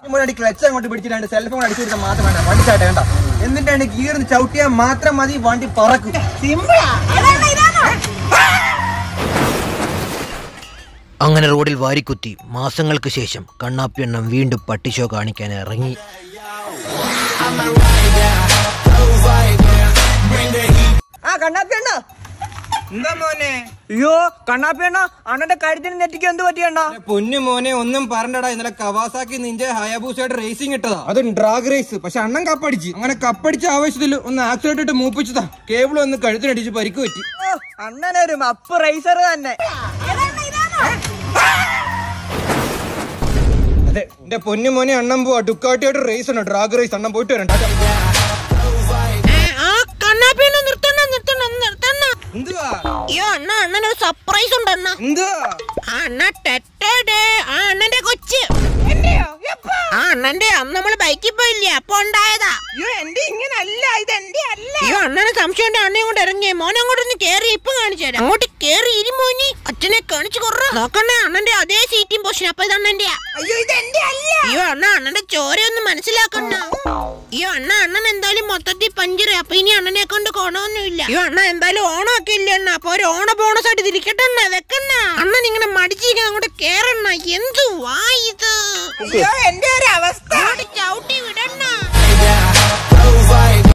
മുന്നാടി clutch അങ്ങോട്ട് പിടിച്ചിട്ട് cellphone അടിച്ചു കൊടുത്താൽ മാത്രം വേണ്ട വണ്ടി ചാട്ട വേണ്ട എന്നിട്ടാണ് ഗീർന്ന് ചവിട്ടിയാൽ മാത്രം മതി വണ്ടി പറക്കും അങ്ങനെ റോഡിൽ വാരിക്കുത്തി മാസങ്ങൾക്ക് ശേഷം കണ്ണാപ്പിയെണ്ണം വീണ്ടും പട്ടിഷോ കാണിക്കാൻ ഇറങ്ങി ആ കണ്ണാപ്പിയണ്ണ എന്താ മോനെ അയ്യോ കണ്ണാപ്പിയണ്ണ അണ്ണന്റെ കഴുത്തിന് നെറ്റിക്ക് എന്ത് പറ്റിയണ്ണ പൊന്നു മോനെ ഒന്നും പറഞ്ഞടാ ഇന്നലെ കവാസാക്കി നിന്റെ ഹയാബൂസയുടെ റേസിംഗ് ഇട്ടതാ അത് ഡ്രാഗ് റേസ് പക്ഷെ അണ്ണൻ കപ്പടിച്ച് അങ്ങനെ കപ്പടിച്ച ആവശ്യത്തിൽ ഒന്ന് ആക്സിഡന്റ് ഇട്ട് മൂപ്പിച്ചതാ കേബിൾ ഒന്ന് കഴുത്തിനടിച്ച് പരിക്ക് പറ്റി ഓ, അണ്ണനൊരു മപ്പ് റൈസർ തന്നെ അതെ എന്റെ പൊന്നു മോനെ അണ്ണൻ പോവാ ഡുക്കാട്ടിയായിട്ട് റേസ് ആണ് ഡ്രാഗ് റേസ് അണ്ണൻ പോയിട്ട് വരണ്ട ആ കണ്ണാപ്പിയണ്ണ നിർത്തണ്ട നിർത്തണ്ട നിർത്തണ്ട എന്തുവാ അയ്യോ അണ്ണ അണ്ണനൊരു സർപ്രൈസ് ഉണ്ട് അണ്ണ എന്തുവാ ആ അണ്ണ ടെറ്റേ ആ അണ്ണന്റെ കൊച്ച് ആ അണ്ണന്റെ അന്ന് നമ്മള് ബൈക്കിൽ പോയില്ലേ അപ്പൊ ഉണ്ടായതാ അയ്യോ അണ്ണനെ സംശയം ഉണ്ട് അണ്ണയും കൊണ്ട് ഇറങ്ങിയേ മോനെ അങ്ങോട്ടൊന്ന് കേറി ഇപ്പൊ കാണിച്ചു തരാം അങ്ങോട്ട് കേറി ഇരുമോനി അച്ഛനെ കാണിച്ചു കൊറ നോക്കണ്ണേ അണ്ണന്റെ അതേ സീറ്റിംഗ് പൊസിഷൻ അപ്പൊ ഇത് അണ്ണന്റെ അയ്യോ അണ്ണ അണ്ണന്റെ ചോരയൊന്ന് മനസ്സിലാക്കണ്ണ അയ്യോ അണ്ണ അണ്ണൻ എന്തായാലും മൊത്തത്തിൽ പഞ്ചറ് അപ്പൊ ഇനി അണ്ണനെ കൊണ്ട് കോണമൊന്നുമില്ല അയ്യോ അണ്ണ എന്തായാലും ഓണമൊക്കെ ഇല്ല അണ്ണ അപ്പൊ ഒരു ഓണ ബോണസ് ആയിട്ട് തിരിക്കട്ടെ അണ്ണ വെക്കണ്ണ അണ്ണൻ ഇങ്ങനെ മടിച്ചിരിക്കാൻ അങ്ങോട്ട് കേറണ്ണ എന്തുവാ ഇത് അയ്യോ എന്റെ ഒരു അവസ്ഥ